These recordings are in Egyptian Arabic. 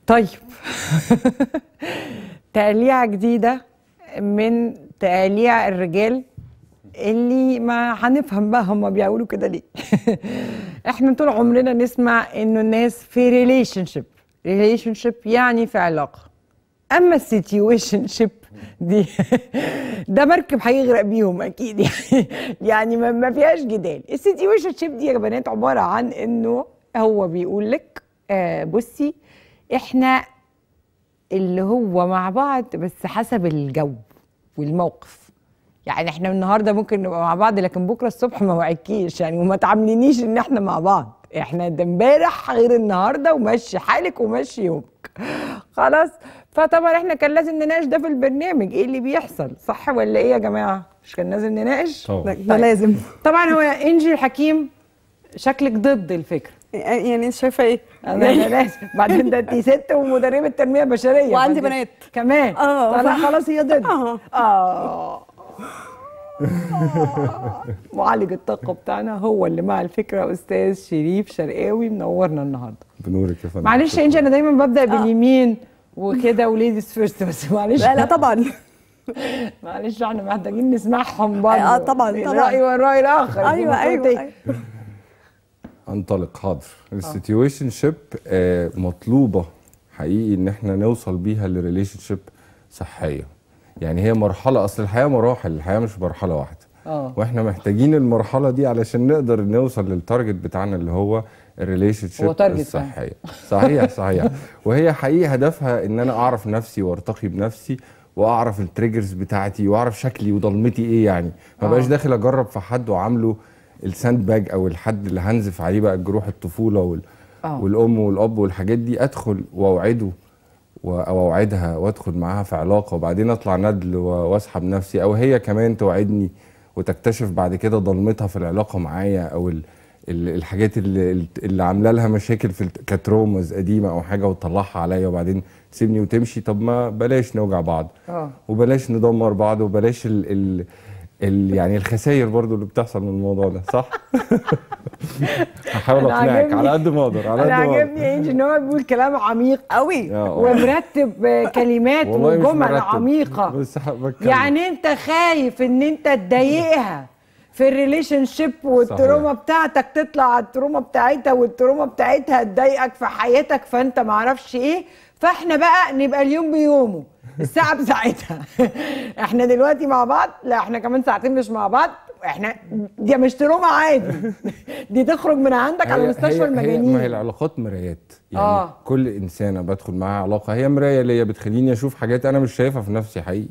طيب تقليعة جديدة من تقليع الرجال اللي ما هنفهم بقى هما بيقولوا كده ليه احنا طول عمرنا نسمع انه الناس في ريليشن شيب ريليشن شيب يعني في علاقة اما السيتويشن شيب دي ده مركب هيغرق بيهم اكيد يعني يعني ما ما فيهاش جدال السيتويشن شيب دي يا بنات عباره عن انه هو بيقول لك آه بصي احنا اللي هو مع بعض بس حسب الجو والموقف يعني احنا النهارده ممكن نبقى مع بعض لكن بكره الصبح ما وعدكيش يعني وما تعاملنيش ان احنا مع بعض احنا ده امبارح غير النهارده ومشي حالك ومشي يومك خلاص فطبعا احنا كان لازم نناقش ده في البرنامج ايه اللي بيحصل صح ولا ايه يا جماعه مش كان لازم نناقش طبعا. ده لازم طبعا هو انجي الحكيم شكلك ضد الفكره يعني انت شايفه ايه؟ انا أنا لازم بعدين ده انت ست ومدربه تنميه بشريه وعندي بعدين- بنات. كمان اه. فلا خلاص هي ضد اه. اه معالج الطاقه بتاعنا هو اللي مع الفكره استاذ شريف شرقاوي منورنا النهارده بنورك يا فندم معلش يا انجي انا دايما ببدا باليمين وكده وليديز فيرست بس معلش لا لا طبعا معلش احنا محتاجين نسمعهم برضه اه طبعا، طبعا. الراي والراي الاخر دي ايوه ايوه, مفروض أيوة. انطلق حاضر السيتويشن شيب آه مطلوبه حقيقي ان احنا نوصل بيها لريليشن شيب صحيه يعني هي مرحله اصل الحياه مراحل الحياه مش مرحله واحده اه واحنا محتاجين المرحله دي علشان نقدر نوصل للتارجت بتاعنا اللي هو الريليشن هو شيب تارجت الصحيه صحيح صحيح وهي حقيقي هدفها ان انا اعرف نفسي وارتقي بنفسي واعرف التريجرز بتاعتي واعرف شكلي وضلمتي ايه يعني ما آه. بقاش داخل اجرب في حد وعامله الساند باج او الحد اللي هنزف عليه بقى جروح الطفوله وال آه. والام والاب والحاجات دي ادخل واوعده و- او اوعدها وادخل معاها في علاقه وبعدين اطلع ندل و- واسحب نفسي او هي كمان توعدني وتكتشف بعد كده ضلمتها في العلاقه معايا او ال ال الحاجات اللي, اللي عامله لها مشاكل في الت- كترومز قديمه او حاجه وتطلعها عليا وبعدين تسيبني وتمشي طب ما بلاش نوجع بعض اه وبلاش ندمر بعض وبلاش ال ال ال يعني الخسائر برضو اللي بتحصل من الموضوع ده صح؟ هحاول أنا اقنعك عاجبني- على قد ما اقدر على قد انا ما اقدر عاجبني يا انجي ان هو بيقول كلام عميق قوي آه، آه. ومرتب كلمات والله مش وجمل مرتب، عميقه بس ح- بتكلم. يعني انت خايف ان انت تضايقها في الريليشن شيب والتروما صحيح. بتاعتك تطلع على التروما بتاعتها والتروما بتاعتها تضايقك في حياتك فانت معرفش ايه فاحنا بقى نبقى اليوم بيومه الساعه بساعتها احنا دلوقتي مع بعض لا احنا كمان ساعتين مش مع بعض احنا دي مش تروما عادي دي تخرج من عندك على هي- مستشفى هي- هي المجانين ما هي العلاقات مرايات يعني آه. آه. كل انسانه بدخل معاها علاقه هي مرايه ليا بتخليني اشوف حاجات انا مش شايفها في نفسي حقيقي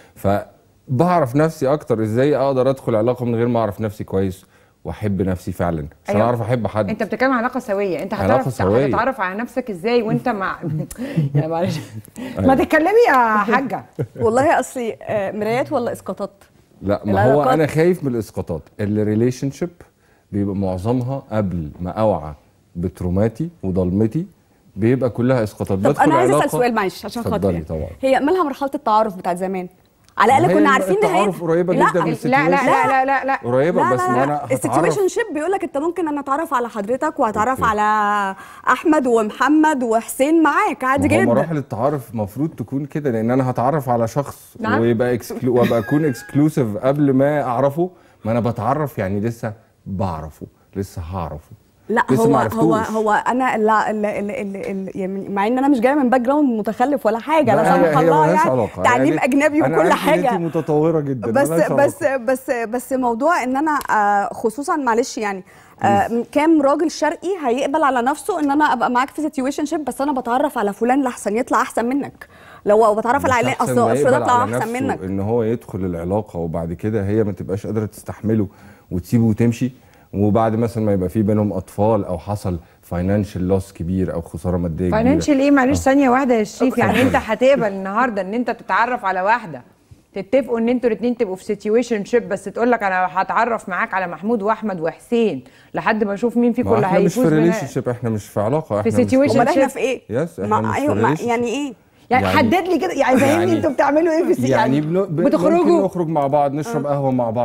فبعرف نفسي اكتر ازاي اقدر ادخل علاقه من غير ما اعرف نفسي كويس واحب نفسي فعلا عشان أيوة. اعرف احب حد انت بتتكلم عن علاقه سويه انت علاقة هتعرف سوية. هتتعرف على نفسك ازاي وانت مع يعني معلش ما تتكلمي يا حاجه والله اصلي آه، مرايات ولا اسقاطات؟ لا ما هو العلاقات- انا خايف من الاسقاطات الريليشن شيب بيبقى معظمها قبل ما اوعى بتروماتي وضلمتي بيبقى كلها اسقاطات طب بدخل انا عايزه اسال علاقة- سؤال معلش عشان خاطر اتفضلي يعني. طبعا هي مالها مرحله التعارف بتاعت زمان؟ على الاقل ما هي كنا عارفين التعارف قريبة لا، جدا من لا لا لا لا لا لا قريبه لا بس لا ما لا انا هتعرف السيتويشن شيب بيقول لك انت ممكن انا اتعرف على حضرتك وهتعرف أوكي. على احمد ومحمد وحسين معاك عادي ما هو جدا مراحل التعارف المفروض تكون كده لان انا هتعرف على شخص نعم. ويبقى اكسكلو وابقى اكون اكسكلوسيف قبل ما اعرفه ما انا بتعرف يعني لسه بعرفه لسه هعرفه لا لسه هو ما هو عرفتوش. هو انا لا لا لا لا يعني مع ان انا مش جايه من باك جراوند متخلف ولا حاجه لا لا، هي- سمح هي الله ملهاش يعني علاقة. تعليم يعني اجنبي أنا وكل عارف إن حاجه انت متطوره جدا بس ملهاش بس علاقة. بس بس موضوع ان انا آه، خصوصا معلش يعني آه، كام راجل شرقي هيقبل على نفسه ان انا ابقى معاك في سيتويشن شيب بس انا بتعرف على فلان لحسن يطلع احسن منك لو بتعرف على مش علان أحسن اصل ما اصل يقبل ده يطلع على احسن نفسه منك ان هو يدخل العلاقه وبعد كده هي ما تبقاش قادره تستحمله وتسيبه وتمشي وبعد مثلا ما يبقى في بينهم اطفال او حصل فاينانشال لوس كبير او خساره ماديه كبيره فاينانشال ايه معلش ثانيه واحده يا شريف يعني انت هتقبل النهارده ان انت تتعرف على واحده تتفقوا ان انتوا الاثنين تبقوا في سيتويشن شيب بس تقول لك انا هتعرف معاك على محمود واحمد وحسين لحد ما اشوف مين فيكم ما اللي احنا مش في هيفوز ريليشن بنها. شيب احنا مش في علاقه في احنا مش situation امال احنا شيب. في ايه؟ يس احنا ما مش في ايوه ما relationship. يعني ايه؟ يعني, يعني- حدد لي كده يعني فهمني يعني- انتوا بتعملوا ايه في السي يعني بن... ب... ممكن بتخرجوا نخرج مع بعض نشرب قهوه مع بعض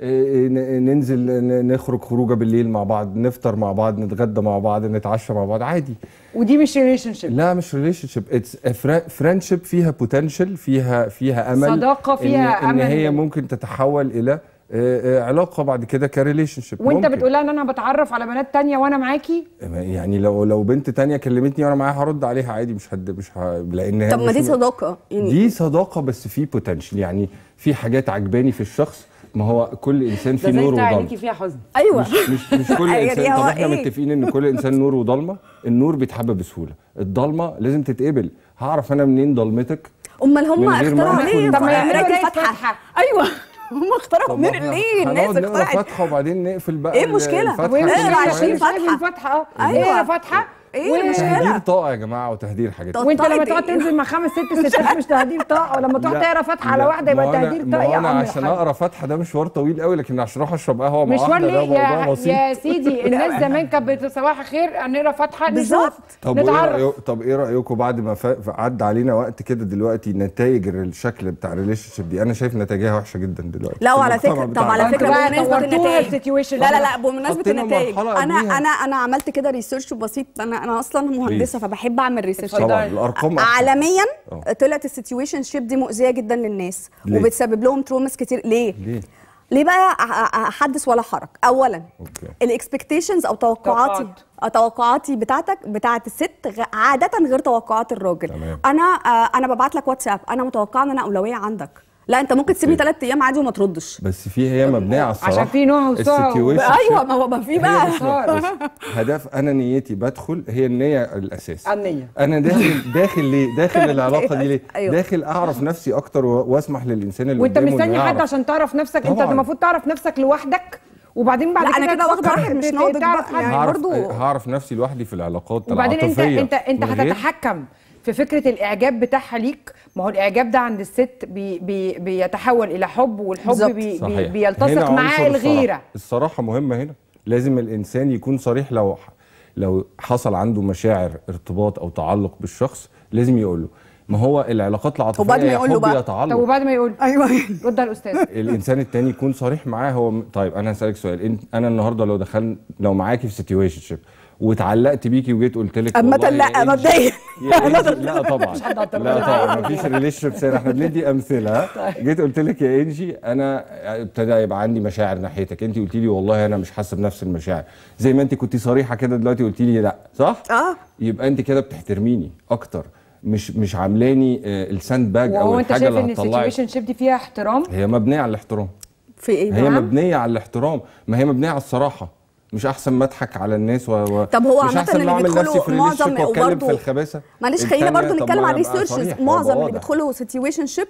إيه، ن- ننزل ن- نخرج خروجه بالليل مع بعض نفطر مع بعض نتغدى مع بعض نتعشى مع بعض عادي ودي مش ريليشن شيب لا مش ريليشن شيب اتس فريندشيب فيها بوتنشال فيها فيها امل صداقة فيها إن, أمل. ان هي ممكن تتحول الى آه، آه، علاقه بعد كده كريليشن شيب وانت بتقول لها ان انا بتعرف على بنات تانية وانا معاكي يعني لو لو بنت تانية كلمتني وانا معاها هرد عليها عادي مش هد مش ه... لان هي طب ما مش- دي صداقه يعني دي صداقه بس في بوتنشال يعني في حاجات عجباني في الشخص ما هو كل انسان فيه نور وضلمه فيها حزن ايوه مش مش مش كل يعني انسان هو طب احنا إيه؟ متفقين ان كل انسان نور وضلمه النور بيتحب بسهوله الضلمه لازم تتقبل هعرف انا منين ضلمتك امال هم من غير ما اخترعوا ندخل ليه طب ما يعملوا مراية قراية الفاتحه فاتحة. ايوه هم اخترعوا طب منين احنا ليه الناس هنقعد نقرا اخترعت فاتحه وبعدين نقفل بقى إيه ال- المشكلة؟ الفاتحة وهي اقرا كل عشرين شوية. فتحة. فتحه أيوة. ايه فتحه ايه وإيه المشكلة؟ تهدير طاقه يا جماعه وتهدير حاجات طب وانت لما طيب تقعد إيه؟ تنزل مع خمس ست ستات مش تهدير طاقه ولما تقعد لا، تقرا فتحه على لا، واحده ما يبقى أنا- تهدير ما طاقه هو يا انا عم عشان الحاج. اقرا فاتحه ده مشوار طويل قوي لكن عشان اروح اشرب قهوه مع مشوار واحده ده ليه موضوع يا, بسيط يا سيدي الناس زمان كانت بت- صباح الخير نقرا فاتحه نشوف بالظبط. طب ايه نتعرف رأيك طب ايه رايكم بعد ما فا- عدى علينا وقت كده دلوقتي نتائج الشكل بتاع الريليشن شيب دي انا شايف نتائجها وحشه جدا دلوقتي لا في وعلى المجتمع فكره طب بتاعنا. على انتوا فكره بقى بمناسبه طورتوها النتائج السيتويشن لا لا لا بمناسبه حطينا النتائج مرحلة انا قبليها. انا انا عملت كده ريسيرش بسيط انا انا اصلا مهندسه Please. فبحب اعمل ريسيرش طبعا الارقام أحسن. عالميا اه. طلعت السيتويشن شيب دي مؤذيه جدا للناس ليه؟ وبتسبب لهم تروماس كتير ليه؟ ليه؟ ليه بقى أ- أ- احدث ولا حرج اولا اوكي الاكسبكتيشنز او توقعاتي توقعات. آه، توقعاتي بتاعتك بتاعت الست غ- عاده غير توقعات الراجل تمام. انا آه، انا ببعت لك واتساب انا متوقعه ان انا اولويه عندك لا انت ممكن تسيبني اوكي. ثلاث ايام عادي وما تردش بس في هي مبنيه على الصراحه عشان في نوع وسوع و- السيتويشن ايوه ما هو ما في بقى بقى هدف انا نيتي بدخل هي النيه الاساس النية. انا داخل داخل ليه داخل العلاقه دي ليه أيوة. داخل اعرف نفسي اكتر و- واسمح للانسان اللي وانت قدامي إنه مستني حد يعرف. عشان تعرف نفسك انت طبعاً. المفروض تعرف نفسك لوحدك وبعدين بعد لا، كده أنا كده واخدة تفكر واحد مش ت- ناضج تعرف بقى، حد. يعني هعرف برضو- هعرف نفسي لوحدي في العلاقات وبعدين انت العاطفيه انت انت من غير- هتتحكم في فكره الاعجاب بتاعها ليك ما هو الاعجاب ده عند الست بي بي بيتحول الى حب والحب بالظبط. بي بي صحيح بيلتصق هنا معاه عنصر الغيره الصراحة. الصراحه مهمه هنا لازم الانسان يكون صريح لو لو حصل عنده مشاعر ارتباط او تعلق بالشخص لازم يقول له ما هو العلاقات العاطفيه وبعد ما هي يقول له حب بقى. يا طب تعلق وبعد ما يقول ايوه رد على الاستاذ الانسان التاني يكون صريح معاه هو م- طيب انا هسالك سؤال انت انا النهارده لو دخلت لو معاكي في سيتويشن شيب واتعلقت بيكي وجيت قلت لك عامة والله يا لا، إنجي- مبدئيا. يا إنجي- لا طبعا لا طبعا مفيش ريليشن شيب احنا بندي امثله ها؟ جيت قلت لك يا انجي انا ابتدى يبقى عندي مشاعر ناحيتك انت قلتي لي والله انا مش حاسه بنفس المشاعر زي ما انت كنت صريحه كده دلوقتي قلتي لي لا صح اه يبقى انت كده بتحترميني اكتر مش مش عاملاني آه، الساند باج او وهو انت الحاجه شايف اللي ان هتطلعك السيتويشن شيب دي فيها احترام هي مبنيه على الاحترام في ايه هي بقى؟ مبنيه على الاحترام ما هي مبنيه على الصراحه مش احسن ما اضحك على الناس و... و... طب هو مش عامة احسن اللي ما اعمل بيدخلوا نفسي في معظم ريليشن واتكلم وبرضه- في الخباثه معلش خلينا التانية برضو طب نتكلم ما على أنا أبقى الريسيرشز صريح معظم وأبقى اللي واضح. بيدخلوا سيتويشن شيب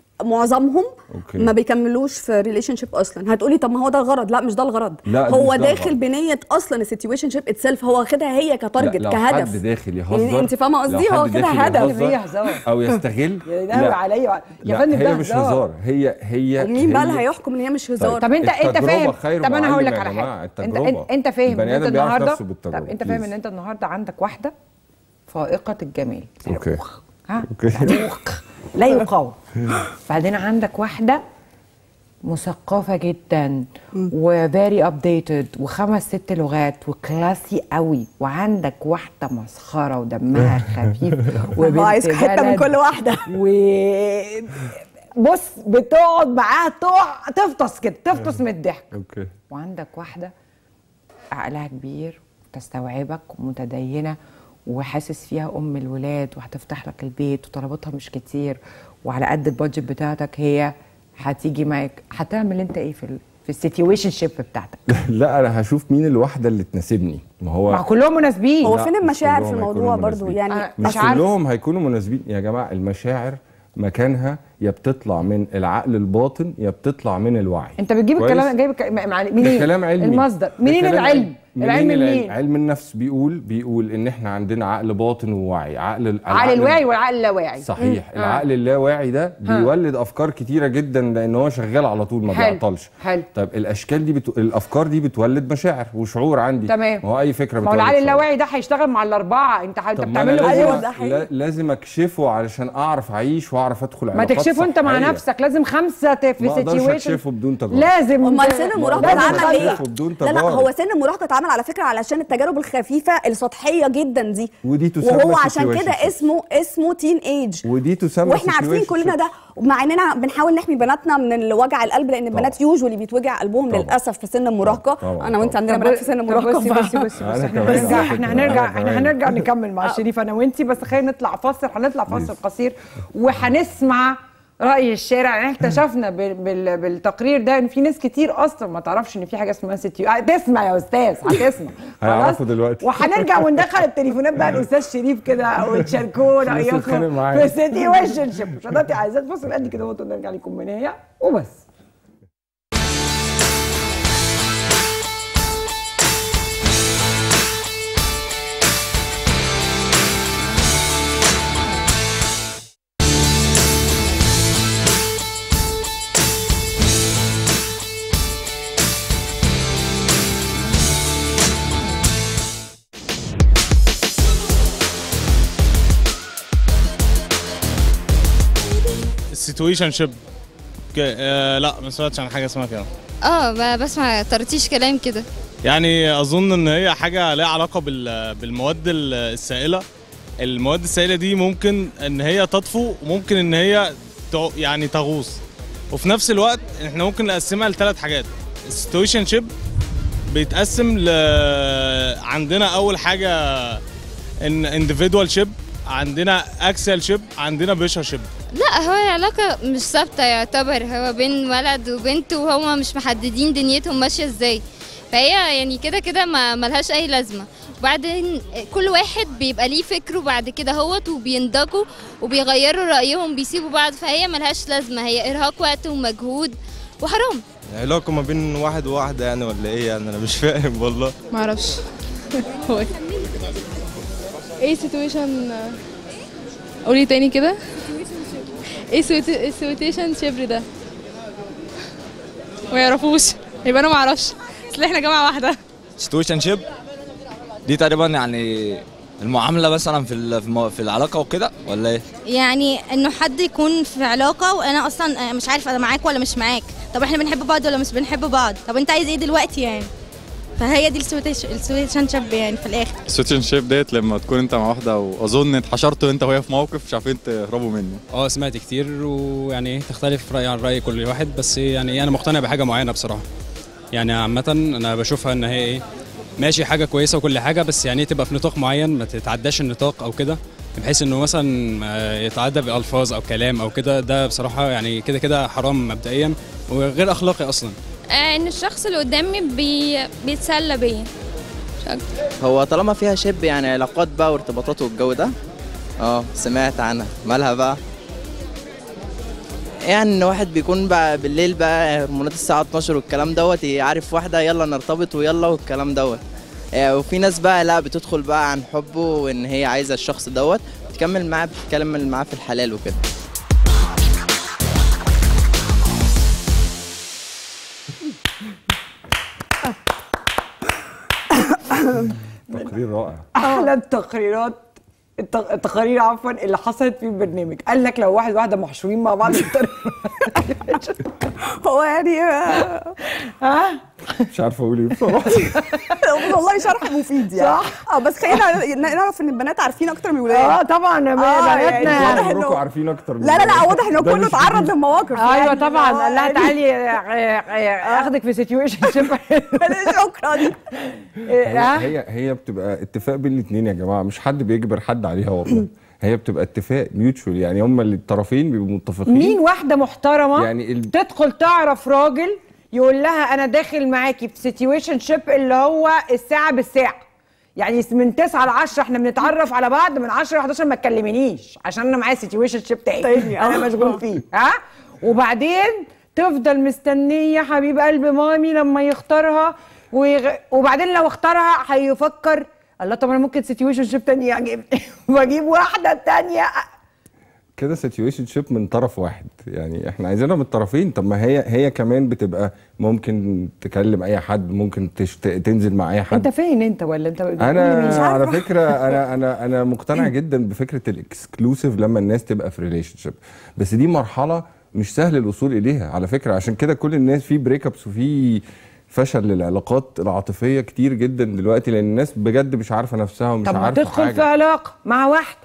معظمهم أوكي. ما بيكملوش في ريليشن شيب اصلا هتقولي طب ما هو ده الغرض لا مش ده الغرض لا، هو مش ده داخل الغرض. بنيه اصلا السيتويشن شيب اتسيلف هو واخدها هي لا، كتارجت لو كهدف حد داخل يهزر يعني انت فاهمه لو قصدي حد هو كده داخل هدف هي يهزر هزار. او يستغل يا ده عليا يا لا فندم هي ده مش هزار. هزار هي هي ومين بقى اللي هي- هيحكم ان هي مش هزار طب انت انت التجربة فاهم خير طب انا هقول لك معلم على يا حاجه جماعة، انت التجربة. انت, انت فاهم ان البني انت آدم بيعرف النهارده نفسه بالتجربة، طب انت فاهم please. ان انت النهارده عندك واحده فائقه الجمال أوكي. صاروخ. ها أوكي. صاروخ. لا يقاوم بعدين عندك واحده مثقفه جدا وفيري ابديتد وخمس ست لغات وكلاسي قوي وعندك واحده مسخره ودمها خفيف وبنت عايز حته من بلد كل واحده و بص بتقعد معاها تقع تفطس كده تفطس من الضحك اوكي وعندك واحده عقلها كبير تستوعبك ومتدينه وحاسس فيها ام الولاد وهتفتح لك البيت وطلباتها مش كتير وعلى قد البادجت بتاعتك هي هتيجي معاك هتعمل انت ايه في ال... في السيتويشن شيب بتاعتك لا انا هشوف مين الواحده اللي تناسبني ما هو مع كلهم مناسبين هو لا، فين مش المشاعر في كلهم الموضوع هيكونوا برضو أنا مناسبين. يعني مش مش عارف. كلهم هيكونوا مناسبين يا جماعه المشاعر مكانها يا بتطلع من العقل الباطن يا بتطلع من الوعي انت بتجيب كويس؟ الكلام جايب الك- مع- ده منين كلام علمي المصدر ده منين كلام العلم علمي. العلم منين علم النفس بيقول بيقول ان احنا عندنا عقل باطن ووعي عقل ال- عقل الواعي والعقل اللاواعي صحيح مم. العقل اللاواعي ده بيولد افكار كتيره جدا لان هو شغال على طول ما حلو، بيعطلش حلو. طيب الاشكال دي بتو... الافكار دي بتولد مشاعر وشعور عندي تمام. ما هو اي فكره ما هو بتولد العقل شعور. اللاواعي ده هيشتغل مع الاربعه انت ح- انت طب ما أنا بتعمل له لازم أيوة، أيوة ده حقيقي. لا- لازم اكشفه علشان اعرف اعيش واعرف ادخل ما علاقات تكشفش تكتشفه انت مع صحية. نفسك لازم خمسه ت- في ما اقدرش سيتويشن اكتشفه بدون تجارب لازم امال ت- سن المراهقه لازم اتعمل ليه؟ تكتشفه بدون لا لا تجارب. هو سن المراهقه اتعمل على فكره علشان التجارب الخفيفه السطحيه جدا دي ودي تسمى وهو عشان كده situationship. اسمه اسمه تين ايج ودي تسمى واحنا عارفين situationship. كلنا ده ومع اننا بنحاول نحمي بناتنا من وجع القلب لان البنات يوجولي بيتوجع قلبهم طبعا. للاسف في سن المراهقه طبعا، انا وانت طبعا. عندنا بنات في سن طب المراهقه بصي بصي بصي أنا بصي احنا كمان هنرجع على احنا فكرة، هنرجع أنا احنا كمان. هنرجع نكمل مع شريف انا وانتي بس خلينا نطلع فاصل هنطلع فاصل قصير وهنسمع راي الشارع يعني احنا اكتشفنا بال- بال- بالتقرير ده ان في ناس كتير اصلا ما تعرفش ان في حاجه اسمها ستيو آه، تسمع يا استاذ هتسمع هيعرفوا خلاص؟ دلوقتي. وهنرجع وندخل التليفونات بقى الاستاذ شريف كده وتشاركونا الناس رايكم تتخانق معايا. في سيتويشن شيب شطارتي عايزات فاصل قد كده وانتوا نرجع لكم من هي وبس السيتويشن شيب آه لا ما سمعتش عن حاجه اسمها كده اه ب- بسمع ترتيش كلام كده يعني اظن ان هي حاجه ليها علاقه بال- بالمواد ال- السائله المواد السائله دي ممكن ان هي تطفو وممكن ان هي تع- يعني تغوص وفي نفس الوقت احنا ممكن نقسمها لثلاث حاجات السيتويشن شيب بيتقسم ل عندنا اول حاجه ان individual شيب عندنا اكسل شيب عندنا بيشر شيب لا هو علاقة مش ثابتة يعتبر هو بين ولد وبنت وهما مش محددين دنيتهم ماشية ازاي فهي يعني كده كده ما ملهاش اي لازمة وبعدين كل واحد بيبقى ليه فكره بعد كده هوت وبينضجوا وبيغيروا رأيهم بيسيبوا بعض فهي ملهاش لازمة هي إرهاق وقت ومجهود وحرام علاقة ما بين واحد وواحدة يعني ولا ايه يعني انا مش فاهم والله معرفش هو إيه؟ ايه سيتويشن قولي تاني كده ايه سيتويشن شبر ده ما يعرفوش يبقى انا معرفش اصل احنا جامعه واحده سيتويشن شيب دي تقريبا يعني المعامله مثلا في ال- في المو- في العلاقه وكده ولا ايه يعني انه حد يكون في علاقه وانا اصلا مش عارف انا معاك ولا مش معاك طب احنا بنحب بعض ولا مش بنحب بعض طب انت عايز ايه دلوقتي يعني فهي دي السويتشن شاب يعني في الاخر السويتشن شيب ديت لما تكون انت مع واحده واظن اتحشرتوا انت وهي في موقف مش عارفين تهربوا منه اه سمعت كتير ويعني ايه تختلف رأي عن رأي كل واحد بس يعني انا مقتنع بحاجة معينة بصراحة يعني عامة انا بشوفها ان هي ايه ماشي حاجة كويسة وكل حاجة بس يعني تبقى في نطاق معين ما تتعداش النطاق او كده بحيث انه مثلا آه، يتعدى بألفاظ او كلام او كده ده بصراحة يعني كده كده حرام مبدئيا وغير اخلاقي اصلا ان الشخص اللي قدامي بي... بيتسلى بيا هو طالما فيها شب يعني علاقات بقى وارتباطات والجو ده اه سمعت عنها مالها بقى يعني ان واحد بيكون بقى بالليل بقى هرمونات الساعة 12 والكلام دوت عارف واحدة يلا نرتبط ويلا والكلام دوت آه، وفي ناس بقى لا بتدخل بقى عن حبه وان هي عايزة الشخص دوت بتكمل معاه بتتكلم معاه في الحلال وكده تقرير رائع احلى التقريرات الت- التقارير عفوا اللي حصلت في البرنامج قال لك لو واحد واحده محشورين مع بعض هو يعني ها مش عارفه اقول ايه بصراحه والله شرح مفيد يعني صح اه بس خلينا نعرف ان البنات عارفين اكتر من الولاد اه طبعا بناتنا واضح واضح إنه- عارفين اكتر من لا لا لا كده. واضح انه ده كله مش اتعرض جديد. لمواقف ايوه يعني. طبعا آه، قال لها يعني تعالي آه، آه، اخدك في سيتويشن شيب شكرا هي هي هي بتبقى اتفاق بين الاثنين يا جماعه مش حد بيجبر حد عليها والله هي بتبقى اتفاق ميوتشوال يعني هما اللي الطرفين بيبقوا متفقين مين واحده محترمه يعني ال- تدخل تعرف راجل يقول لها انا داخل معاكي في سيتويشن شيب اللي هو الساعه بالساعه يعني من 9 ل 10 احنا بنتعرف على بعض من 10 ل 11 ما تكلمنيش عشان انا معايا سيتويشن شيب تاني تاني، آه. انا مشغول فيه ها وبعدين تفضل مستنيه حبيب قلب مامي لما يختارها ويغ... وبعدين لو اختارها هيفكر الله طب انا ممكن سيتويشن شيب تاني اجيب واجيب واحده تانيه كده سيتويشن شيب من طرف واحد يعني احنا عايزينها من الطرفين طب ما هي هي كمان بتبقى ممكن تكلم اي حد ممكن تشت... تنزل مع اي حد انت فين انت ولا انت بتقول انا لي مش على عارفة. فكره انا انا انا مقتنع جدا بفكره الاكسكلوسيف لما الناس تبقى في ريليشن شيب بس دي مرحله مش سهل الوصول اليها على فكره عشان كده كل الناس في بريك ابس وفي فشل للعلاقات العاطفيه كتير جدا دلوقتي لان الناس بجد مش عارفه نفسها ومش طب ما عارفه تدخل حاجه في علاقه مع واحده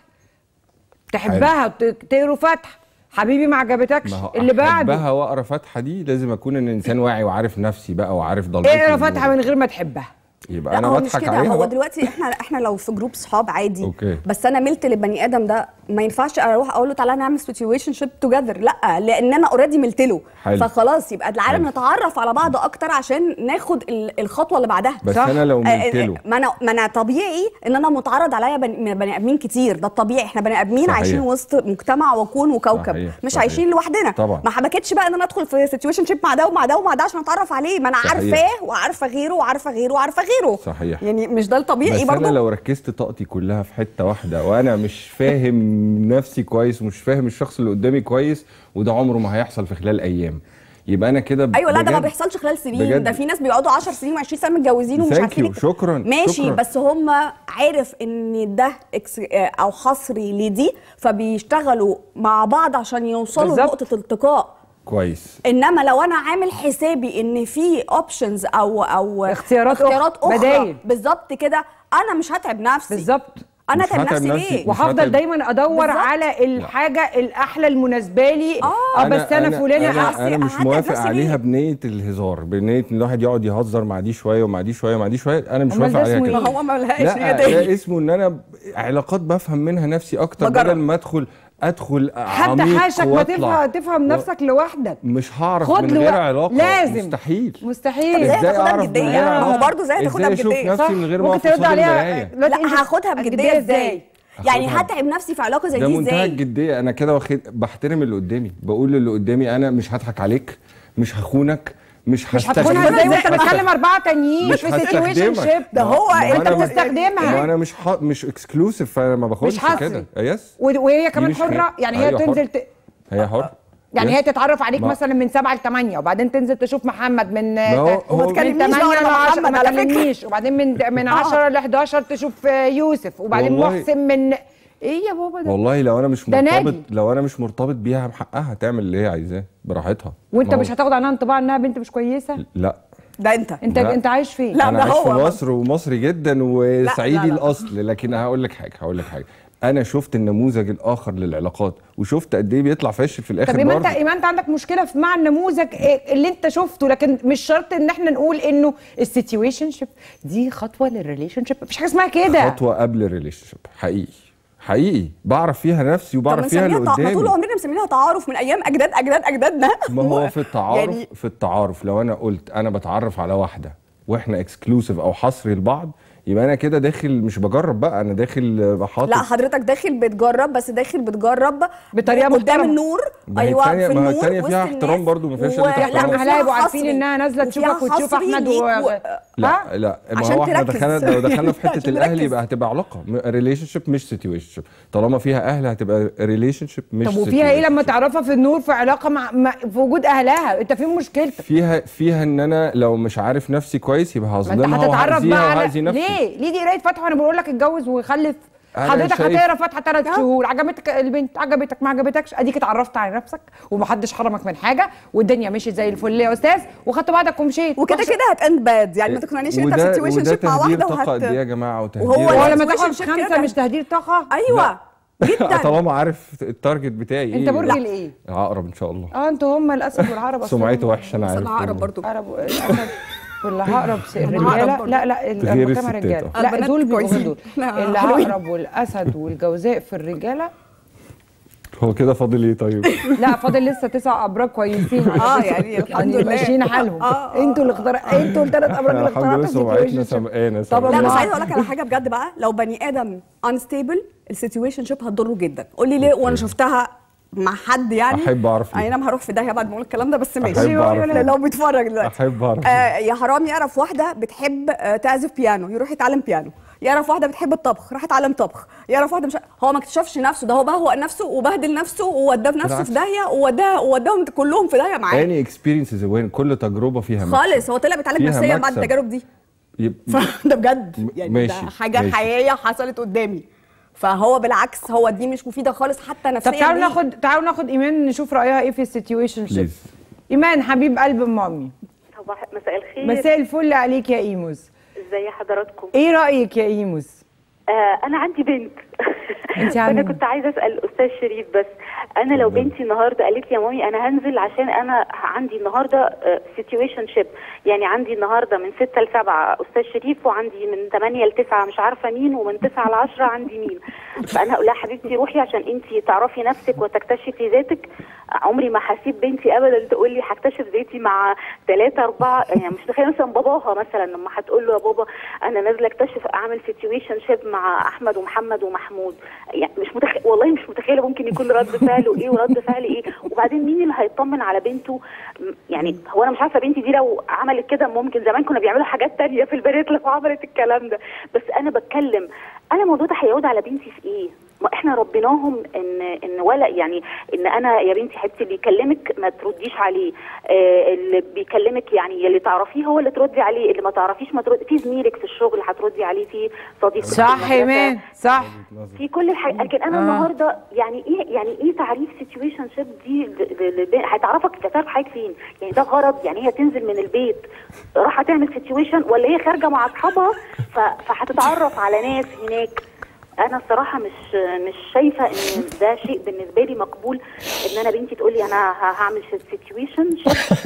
تحبها وت- تقروا فتحه حبيبي ما عجبتكش ما هو اللي بعده احبها واقرا فاتحه دي لازم اكون ان انسان واعي وعارف نفسي بقى وعارف ضلمتي اقرا فتحه من غير ما تحبها يبقى لا انا هو مش بضحك كده عليها هو بقى. دلوقتي احنا احنا لو في جروب صحاب عادي أوكي. بس انا ملت للبني ادم ده ما ينفعش اروح اقول له تعالى نعمل سيتويشن شيب توجذر لا لان انا اوريدي ملت له حلو. فخلاص يبقى تعالى حلو. نتعرف على بعض اكتر عشان ناخد ال- الخطوه اللي بعدها بس أنا لو آه، ملت آه، له. ما انا ما انا طبيعي ان انا متعرض عليا بني, بني ادمين كتير ده الطبيعي احنا بني ادمين صحيح. عايشين وسط مجتمع وكون وكوكب صحيح، مش صحيح. عايشين لوحدنا طبعا. ما حبكتش بقى ان انا ادخل في سيتويشن شيب مع ده ومع ده ومع ده عشان اتعرف عليه ما انا صحيح. عارفاه وعارفه غيره وعارفه غيره وعارفه غيره صحيح يعني مش ده الطبيعي بس انا برضه لو ركزت طاقتي كلها في حته واحده وانا مش فاهم نفسي كويس ومش فاهم الشخص اللي قدامي كويس وده عمره ما هيحصل في خلال ايام يبقى انا كده ايوه لا ده ما بجد- بيحصلش خلال سنين بجد. ده في ناس بيقعدوا 10 سنين و20 سنه متجوزين ومش Thank عارفين you. يك- شكراً، ماشي شكراً. بس هم عارف ان ده إكس آه، او حصري لدي فبيشتغلوا مع بعض عشان يوصلوا بالظبط. لنقطه التقاء كويس انما لو انا عامل حسابي ان في اوبشنز او او اختيارات اختيارات أخرى، اخرى بدايل. بالظبط كده انا مش هتعب نفسي بالظبط انا مش اتعب هتعب نفسي نفسي. ليه مش وهفضل هتعب. دايما ادور بالظبط. على الحاجه الاحلى المناسبه لي اه بس انا فلانه انا, احسن أنا مش هتعب موافق نفسي عليها ليه؟ بنيه الهزار بنيه ان الواحد يقعد يهزر مع دي شويه ومع دي شويه ومع دي شويه انا مش أمال موافق ده عليها اسمه كده إيه؟ ما هو ما لهاش لا هي دي. ده اسمه ان انا ب- علاقات بفهم منها نفسي اكتر بجرب. بدل ما ادخل ادخل حتى عميق حاشك ما واطلع. تفهم تفهم و- نفسك لوحدك مش هعرف خد من له غير وقت. علاقه لازم. مستحيل مستحيل ازاي ازاي هتاخدها اعرف من بجدية؟ غير ما هو علاقة؟ برضه ازاي هتاخدها ازاي اشوف بجدية؟ نفسي من غير ما ممكن اقف ترد قصاد عليها المرايه دلوقتي لا انت هاخدها بجديه ازاي يعني هاخدها. هتعب نفسي في علاقه زي ده دي منتهى ازاي الجديه انا كده واخد بحترم اللي قدامي بقول للي قدامي انا مش هضحك عليك مش هخونك مش مش هستخدمك هتكونها ازاي وانت مش هست- بتكلم اربعه تانيين مش في سيتويشن هستخدمك. شيب ده هو ما انت أنا- بتستخدمها. ما انا مش ح... مش اكسكلوسيف فانا ما باخدش حصري. كده يس و- وهي كمان مش حره حر. يعني هي أيوة، حر. تنزل ت... هي حر يعني يس. هي تتعرف عليك ما- مثلا من سبعة لثمانية وبعدين تنزل تشوف محمد من هو- هو- من ما تكلمنيش 8 بقى ل ولا 10 محمد ما على فكرة. تكلمنيش وبعدين من من 10 ل 11 تشوف يوسف وبعدين والله- محسن من ايه يا بابا ده والله لو انا مش ده مرتبط نادي. لو انا مش مرتبط بيها بحقها تعمل اللي هي عايزاه براحتها وانت ما هو- مش هتاخد عنها انطباع انها بنت مش كويسه لا ده انت انت لا. انت عايش فين لا، انا ده عايش في هو. مصر ومصري جدا وسعيدي لا، لا. الاصل لكن هقول لك حاجه هقول لك حاجه انا شفت النموذج الاخر للعلاقات وشفت قد ايه بيطلع فاشل في الاخر طب يبقى انت برضه. يبقى انت عندك مشكله في مع النموذج إيه اللي انت شفته لكن مش شرط ان احنا نقول انه السيتويشن شيب دي خطوه للريليشن شيب مفيش حاجه اسمها كده خطوه قبل الريليشن شيب حقيقي حقيقي بعرف فيها نفسي طب وبعرف فيها اللي بنسميها تع- ما طول قدامي عمرنا مسمينها تعارف من ايام اجداد اجداد اجدادنا ما هو في التعارف يعني في التعارف لو انا قلت انا بتعرف على واحده واحنا اكسكلوسيف او حصري لبعض يبقى انا كده داخل مش بجرب بقى انا داخل بحاطط لا حضرتك داخل بتجرب بس داخل بتجرب بطريقة قدام محترمة. النور ما هي ايوه التانية- في ما هي النور التانية فيها وسط احترام الناس. برضو، ما فيهاش و- قلة لا، احترام. وفيها اهلها يبقوا عارفين حصري. انها نازله وفيها تشوفك وتشوف حصري احمد ليك و... و... لا لا ما عشان هو احنا تركز. دخلنا لو دخلنا في حته عشان الاهل نركز. يبقى هتبقى علاقه ريليشن شيب مش سيتويشن شيب طالما فيها اهل هتبقى ريليشن شيب مش طب وفيها ايه situationship. لما تعرفها في النور في علاقه مع, مع في وجود اهلها انت فين مشكلتك فيها فيها ان انا لو مش عارف نفسي كويس يبقى ما انت هظلمها هتتعرف وهأذيها بقى على وهأذي نفسي ليه ليه دي قرايه فاتحه وانا بقول لك اتجوز وخلف أنا حضرتك شايف- هتقرا فاتحه ثلاث شهور عجبتك البنت عجبتك ما عجبتكش اديك اتعرفت على نفسك ومحدش حرمك من حاجه والدنيا مشيت زي الفل يا استاذ وخدت بعضك ومشيت وكده كده هتاند باد يعني ما تقنعنيش ان انت في وده سيتويشن وده شيب مع تهدير واحده طاقه قد ايه يا وهت جماعه وتهدير وهو هو لا، لما situation تاخد ship خمسه كده. مش تهدير طاقه ايوه جدا طالما عارف التارجت بتاعي ايه انت برج لا. الايه عقرب ان شاء الله اه انتوا هم الاسد والعرب أصلاً. سمعته وحشه انا بس عارف انا عقرب والله. برضو عرب والاسد والعقرب س- عقرب الرجاله برضو. لا لا غير الارقام الستات، رجاله آه. لا البنات دول بيبقوا كويسين. دول لا، حلوين. العقرب والاسد والجوزاء في الرجاله هو كده فاضل ايه طيب لا فاضل لسه تسع ابراج كويسين على اه فكرة. يعني الحمد لله ماشيين حالهم آه، آه. انتوا اللي اختار انتوا الثلاث ابراج اللي الحمد لله اخترعتوا سمعتنا السيتويشن شيب. سمقانه طب لا الله. بس عايزه اقول لك على حاجه بجد بقى لو بني ادم انستيبل السيتويشن شيب هتضره جدا قول لي ليه وانا شفتها مع حد يعني احب اعرف اي ليه نعم هروح في داهيه بعد ما اقول الكلام ده بس ماشي أحب أعرف ليه. لو بيتفرج دلوقتي احب اعرف آه يا حرام يعرف واحده بتحب آه تعزف بيانو يروح يتعلم بيانو يعرف واحده بتحب الطبخ راح يتعلم طبخ يعرف واحده مش هو ما اكتشفش نفسه ده هو بهوأ نفسه وبهدل نفسه ووداه في نفسه بالعكس. في داهيه ووداه ووداهم كلهم في داهيه معاه اني اكسبيرينس وين كل تجربه فيها مكسب. خالص هو طلع بيتعالج فيها نفسيا بعد مكسب. التجارب دي يب- ده بجد يعني ماشي، ده حاجه ماشي. حقيقيه حصلت قدامي فهو بالعكس هو دي مش مفيده خالص حتى نفسيا طب تعالوا ليه؟ ناخد تعالوا ناخد ايمان نشوف رايها ايه في السيتويشن شيب بليز ايمان حبيب قلب مامي صباح مساء الخير مساء الفل عليك يا ايموز ازي حضراتكم ايه رايك يا ايموز آه انا عندي بنت انت فانا عندك كنت عايزه اسال استاذ شريف بس انا لو بنتي النهارده قالت لي يا مامي انا هنزل عشان انا عندي النهارده سيتويشن شيب يعني عندي النهارده من 6 ل 7 استاذ شريف وعندي من 8 ل 9 مش عارفه مين ومن 9 ل 10 عندي مين فانا اقول لها حبيبتي روحي عشان انت تعرفي نفسك وتكتشفي ذاتك عمري ما هسيب بنتي ابدا تقول لي هكتشف ذاتي مع ثلاثة أربعة يعني مش متخيله مثلا باباها مثلا لما هتقول له يا بابا أنا نازلة أكتشف أعمل سيتويشن شيب مع أحمد ومحمد ومحمود يعني مش متخيل والله مش متخيله ممكن يكون رد فعله إيه ورد فعل إيه وبعدين مين اللي هيطمن على بنته م- يعني هو أنا مش عارفة بنتي دي لو عملت كده ممكن زمان كنا بيعملوا حاجات تانية في البنات لو عملت الكلام ده بس أنا بتكلم أنا الموضوع ده هيعود على بنتي في إيه؟ ما احنا ربيناهم ان ان ولا يعني ان انا يا بنتي حبيبتي اللي يكلمك ما ترديش عليه آه اللي بيكلمك يعني اللي تعرفيه هو اللي تردي عليه اللي ما تعرفيش ما تردي في زميلك في الشغل هتردي عليه في صديقك في صح المدرسة، ايمان صح في كل الحاجات لكن انا آه. آه. النهارده يعني ايه يعني ايه تعريف سيتويشن شيب دي ل- ل- ل- هتعرفك تعرف حضرتك فين يعني ده غرض يعني هي تنزل من البيت راح تعمل سيتويشن ولا هي خارجه مع اصحابها ف- فهتتعرف على ناس هناك انا الصراحه مش مش شايفه ان ده شيء بالنسبه لي مقبول ان انا بنتي تقول لي انا ه- هعمل سيتويشن شيب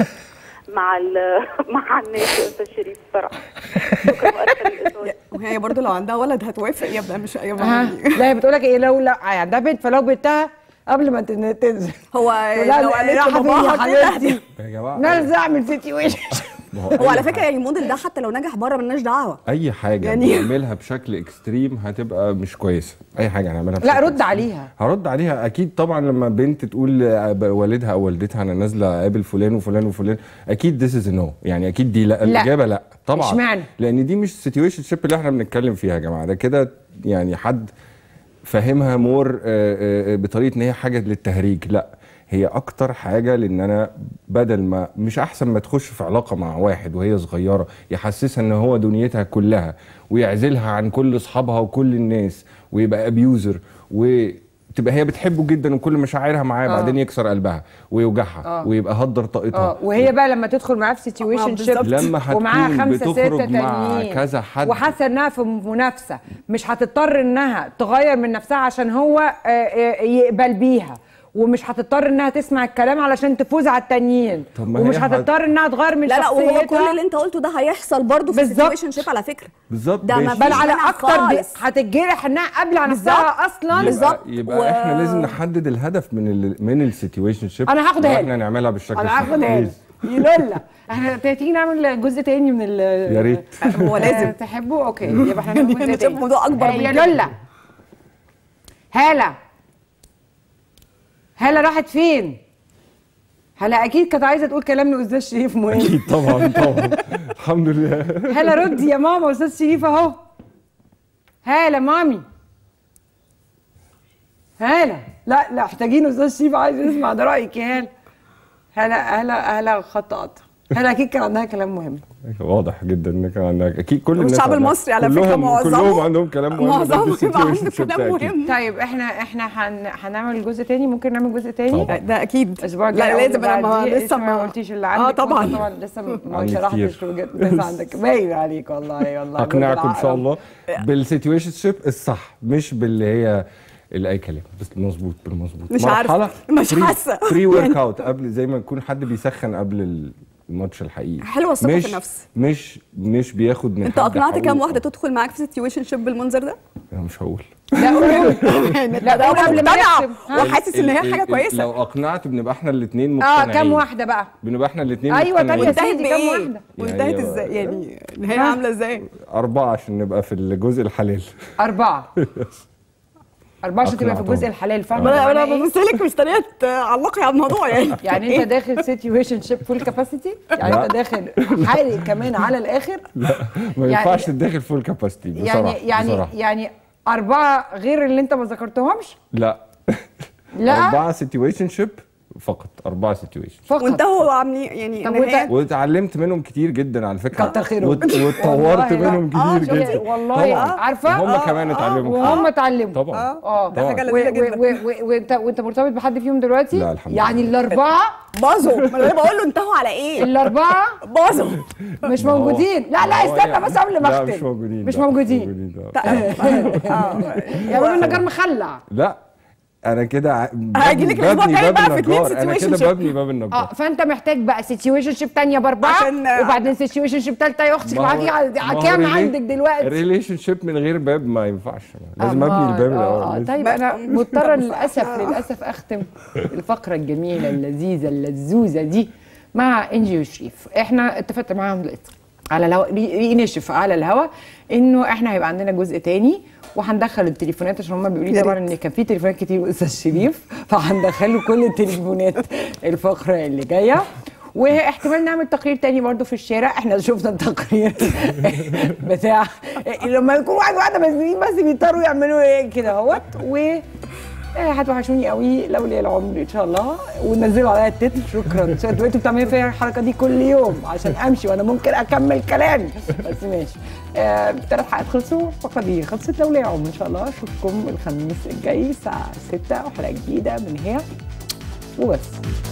مع ال- مع الناس يا استاذ شريف الصراحه شكرا وأسفة للإطالة. وهي برضو لو عندها ولد هتوافق يبقى مش ها يبقى لا هي بتقول لك ايه لو لا عندها بنت فلو بنتها قبل ما تن- تنزل هو لا لو لا قالت راحة لباباها فين يا كده حبيبتي يا جماعه نازل اعمل سيتويشن هو على فكره يعني الموديل ده حتى لو نجح بره ملناش دعوه اي حاجه يعني- يعني نعملها بشكل اكستريم هتبقى مش كويسه اي حاجه هنعملها لا بشكل رد عليها هرد عليها اكيد طبعا لما بنت تقول والدها او والدتها انا نازله اقابل فلان وفلان وفلان اكيد ذس از نو يعني اكيد دي لا الاجابه لا طبعا اشمعنى؟ لان دي مش سيتويشن شيب اللي احنا بنتكلم فيها يا جماعه ده كده يعني حد فاهمها مور بطريقه ان هي حاجه للتهريج لا هي اكتر حاجه لان انا بدل ما مش احسن ما تخش في علاقه مع واحد وهي صغيره يحسسها ان هو دنيتها كلها ويعزلها عن كل اصحابها وكل الناس ويبقى ابيوزر وتبقى هي بتحبه جدا وكل مشاعرها معاه آه. بعدين يكسر قلبها ويوجعها آه. ويبقى هدر طاقتها اه وهي بقى لما تدخل معاه في سيتويشن شيب لما هتكون ومعاها خمسه سته بتخرج مع تانيين كذا حد وحاسه انها في منافسه مش هتضطر انها تغير من نفسها عشان هو آه، آه، يقبل بيها ومش هتضطر انها تسمع الكلام علشان تفوز على التانيين طب ما ومش هي هت- هتضطر انها تغير من لا لا وهو شخصيتها كل اللي انت قلته ده هيحصل برضه في بالظبط. السيتويشن شيب على فكره بالظبط ده ما ماشي. بل على منها اكتر ب- خالص. هتتجرح انها قابله على نفسها اصلا يبقى, يبقى احنا لازم نحدد الهدف من ال من السيتويشن شيب أنا هاخدها لك. احنا نعملها بالشكل انا الصح. هاخدها لك. Please. يلولا احنا تيجي نعمل جزء تاني من ال يا ريت. هو لازم. آه، تحبه اوكي يبقى احنا نعمل جزء يعني تاني موضوع أكبر آه، من يا كده. لولا هالة هالة راحت فين؟ هلا اكيد كانت عايزه تقول كلام لاستاذ شريف مهم اكيد طبعا طبعا الحمد لله هلا ردي يا ماما استاذ شريف اهو هالة مامي هالة لا لا محتاجين استاذ شريف عايز يسمع ده رايك يا هالة هلا هلا هلا خط قطع هلا اكيد كان عندها كلام مهم واضح جدا ان كان عندك اكيد كل الناس والشعب عندها. المصري على فكرة كلهم معظمه- كلهم عندهم كلام مهم ده معظمه في يبقى عنده السيتويشن شيب كلام ده أكيد. مهم طيب احنا احنا هن... هنعمل جزء تاني ممكن نعمل جزء تاني طبعا. ده اكيد الاسبوع لا الجاي لازم انا ما لسه ما قلتيش اللي عندك اه طبعا وأنت طبعا لسه ما عندي شرحتش كتير. وجهة الناس عندك باين عليك والله والله اقنعكم ان شاء بالعقرب. الله بالسيتويشن شيب الصح مش باللي هي الاي كلام بس مظبوط بالمظبوط مش عارفة. مش حاسة. فري ورك يعني- اوت قبل زي ما يكون حد بيسخن قبل الماتش الحقيقي حلوة الثقة في مش النفس. مش مش بياخد من انت حد اقنعت كام حقوق. واحده تدخل معاك في سيتويشن شيب بالمنظر ده؟ انا مش هقول لا قول يعني لا ده قول قبل ما مقتنع نختم ها؟ وحاسس ان هي ال- حاجه ال- كويسه لو اقنعت بنبقى احنا الاثنين اه مقتنعين كام واحده بقى بنبقى احنا الاثنين ايوه طب يا وانتهت سيدي كام بايه؟ واحده وانتهت يعني- ازاي؟ يعني النهايه عامله ازاي؟ أربعة عشان نبقى في الجزء الحلال اربعه 24 تبقى في أقنعتهم. الجزء الحلال فاهمه ما انا معناه انا إيه؟ ببص لك مستنيه تعلقي على الموضوع يعني يعني انت داخل سيتويشن شيب فول كاباسيتي يعني لا. انت داخل حالي كمان على الاخر لا ما يعني- ينفعش تدخل فول كاباسيتي بصراحه يعني يعني بصراحة. يعني اربعه غير اللي انت ما ذكرتهمش لا لا اربعه سيتويشن شيب فقط اربعه سيتويشن فقط وانتهوا عاملين يعني طب نهاية- واتعلمت منهم كتير جدا على فكره كتر خيرهم. وات- واتطورت والله منهم آه، كتير شفتي؟ جدا والله طبعاً. عارفه وهم كمان اتعلموا وهم كتير. اتعلموا طبعا اه ده حاجة لذيذة جدا. و- و- و- وانت وانت مرتبط بحد فيهم دلوقتي لا، الحمد يعني لله. الاربعه باظوا ما انا بقول له انتهوا على ايه الاربعه باظوا مش ما هو- موجودين لا لا ما هو استنى يعني- بس قبل ما لا اختم مش موجودين مش لا، موجودين لا. يا باب النجار مخلع لا انا كده ع- هاجي لك الأسبوع ببني الجاي باب بقى في اتنين النجار انا كده situation ship. ببني باب اه النجار فانت محتاج بقى سيتويشن شيب تانية باربعه عشان- وبعدين سيتويشن شيب تالتة يا اختك معاكي على على كام عندك دلوقتي الريليشن شيب من غير باب ما ينفعش لازم أمال. ابني الباب آه، آه. الاول لازم. طيب انا مضطره للاسف للاسف اختم الفقره الجميله اللذيذه اللزوزه دي مع انجي وشريف احنا اتفقت معاهم دلوقتي على الهوا ري- نشف على الهوا انه احنا هيبقى عندنا جزء تاني وهندخل التليفونات عشان هم بيقولوا لي يا طبعا ريت. ان كان في تليفونات كتير استاذ شريف فهندخله كل التليفونات الفقره اللي جايه واحتمال نعمل تقرير تاني برضه في الشارع احنا شفنا التقرير بتاع لما يكون واحد واحده مسؤولين بس بيضطروا يعملوا ايه كده اهوت و آه، هتوحشوني قوي لولي العمر ان شاء الله ونزلوا عليا التتر شكرا شكراً. انتوا بتعملوا فيا الحركه دي كل يوم عشان امشي وانا ممكن اكمل كلامي بس ماشي آه، ثلاث حلقات خلصوا الفقره دي خلصت لولي العمر ان شاء الله اشوفكم الخميس الجاي الساعه 6 وحلقه جديده من هي وبس